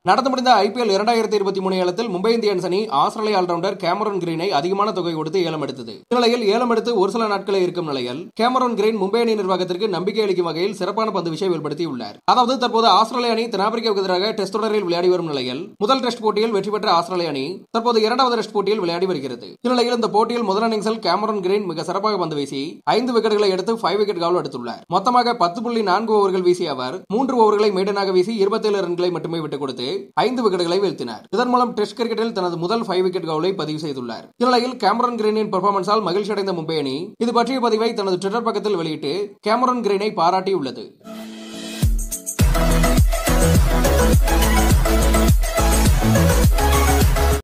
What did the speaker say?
நடந்து முடிந்த ஐபிஎல் இரண்டாயிரத்தி இருபத்தி மூணு ஏலத்தில் மும்பை இந்தியன்ஸ் அணி ஆஸ்திரேலிய ஆல்ரவுண்டர் கேமரன் கிரீனை அதிகமான தொகை கொடுத்து ஏலம் எடுத்தது இந்நிலையில் ஏலம் எடுத்து ஒரு சில நாட்களே இருக்கும் நிலையில் கேமரன் கிரீன் மும்பை அணி நிர்வாகத்திற்கு நம்பிக்கை அளிக்கும் வகையில் சிறப்பான பந்து விஷயம் வெளிப்படுத்தியுள்ளார் அதாவது தற்போது ஆஸ்திரேலிய அணி தென்னாப்பிரிக்காவுக்கு எதிராக டெஸ்ட் தொடரில் விளையாடி வரும் நிலையில் முதல் டெஸ்ட் போட்டியில் வெற்றி பெற்ற ஆஸ்திரேலிய அணி தற்போது இரண்டாவது டெஸ்ட் போட்டியில் விளையாடி வருகிறது இந்நிலையில் இந்த போட்டியில் முதல் இன்னிங்ஸில் கேமரன் கிரீன் மிக சிறப்பாக பந்து வீசி ஐந்து விக்கெட்டுகளை எடுத்து ஃபைவ் விக்கெட் கால் எடுத்துள்ளார் மொத்தமாக பத்து புள்ளி நான்கு ஓவர்கள் வீசிய அவர் மூன்று ஓவர்களை மெய்டனாக வீசி இருபத்தேழு ரன்களை மட்டுமே விட்டுக் கொடுத்து ஐந்து விக்கெட்டுகளை வீழ்த்தினார் இதன் மூலம் டெஸ்ட் கிரிக்கெட்டில் தனது முதல் ஃபைவ் விக்கெட் கவுலை பதிவு செய்துள்ளார் இந்நிலையில் கேமரன் கிரீனின் பெர்ஃபார்மன்ஸால் மகிழ்ச்சி அடைந்த மும்பை அணி இது பற்றிய பதிவை தனது ட்விட்டர் பக்கத்தில் வெளியிட்டு கேமரன் கிரீனை பாராட்டியுள்ளது